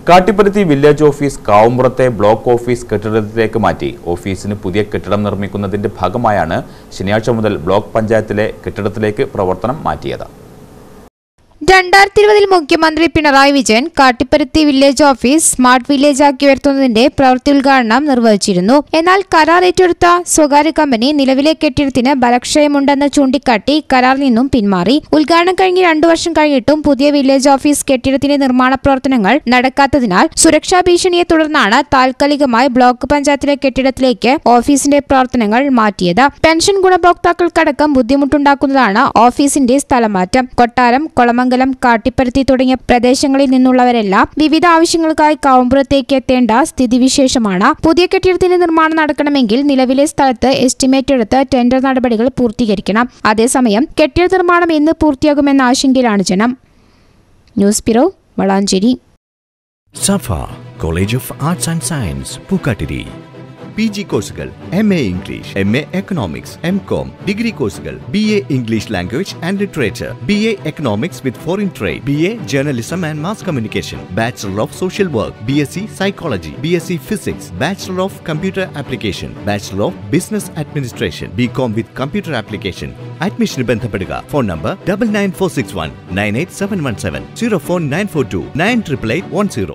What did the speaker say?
Kattipparuthi village office കാവുമ്പുറത്തെ block office കെട്ടിടത്തിലേക്ക് മാറ്റി ഓഫീസിന് പുതിയ കെട്ടിടം നിർമ്മിക്കുന്നതിന്റെ ഭാഗമായാണ് ശനിയാഴ്ച മുതൽ ബ്ലോക്ക് പഞ്ചായത്തിലെ കെട്ടിടത്തിലേക്ക് പ്രവർത്തനം മാറ്റിയത് രണ്ടായിരത്തി ഇരുപതിൽ മുഖ്യമന്ത്രി Pinarayi Vijayan Kattipparuthi village office smart village ആക്കി ഉയർത്തുന്നതിന്റെ പ്രവൃത്തി ഉദ്ഘാടനം നിർവഹിച്ചിരുന്നു എന്നാൽ കരാർ ഏറ്റെടുത്ത സ്വകാര്യ കമ്പനി നിലവിലെ കെട്ടിടത്തിന് ബലക്ഷയമുണ്ടെന്ന് ചൂണ്ടിക്കാട്ടി കരാറിൽ നിന്നും പിന്മാറി ഉദ്ഘാടനം കഴിഞ്ഞ് രണ്ടു വർഷം കഴിഞ്ഞിട്ടും പുതിയ വില്ലേജ് ഓഫീസ് കെട്ടിടത്തിന്റെ നിർമ്മാണ പ്രവർത്തനങ്ങൾ നടക്കാത്തതിനാൽ സുരക്ഷാ ഭീഷണിയെ തുടർന്നാണ് താൽക്കാലികമായി ബ്ലോക്ക് പഞ്ചായത്തിലെ കെട്ടിടത്തിലേക്ക് ഓഫീസിന്റെ പ്രവർത്തനങ്ങൾ മാറ്റിയത് പെൻഷൻ ഗുണഭോക്താക്കൾക്കടക്കം ബുദ്ധിമുട്ടുണ്ടാക്കുന്നതാണ് ഓഫീസിന്റെ സ്ഥലമാറ്റം കൊട്ടാരം കൊളമംഗലം കാട്ടിപ്പരുത്തി തുടങ്ങിയ പ്രദേശങ്ങളിൽ നിന്നുള്ളവരെല്ലാം വിവിധ ആവശ്യങ്ങൾക്കായി കാവുമ്പുറത്തേക്ക് എത്തേണ്ട സ്ഥിതിവിശേഷമാണ് പുതിയ കെട്ടിടത്തിന്റെ നിർമ്മാണം നടക്കണമെങ്കിൽ നിലവിലെ സ്ഥലത്ത് എസ്റ്റിമേറ്റ് എടുത്ത് ടെൻഡർ നടപടികൾ പൂർത്തീകരിക്കണം അതേസമയം കെട്ടിട നിർമ്മാണം എന്ന് പൂർത്തിയാകുമെന്ന ആശങ്കയിലാണ് ജനം news bureau Valanchery Safa college of arts and science Pookkattiri P G കോഴ്സുകൾ M A English M A economics M com degree കോഴ്സുകൾ B A English language and literature B A economics with foreign trade B A journalism and mass communication bachelor of social work B S C psychology B S C physics bachelor of computer application bachelor of business administration B com with computer application അഡ്മിഷന് ബന്ധപ്പെടുക phone number double nine four six one nine eight seven one seven zero four nine four two nine triple eight one zero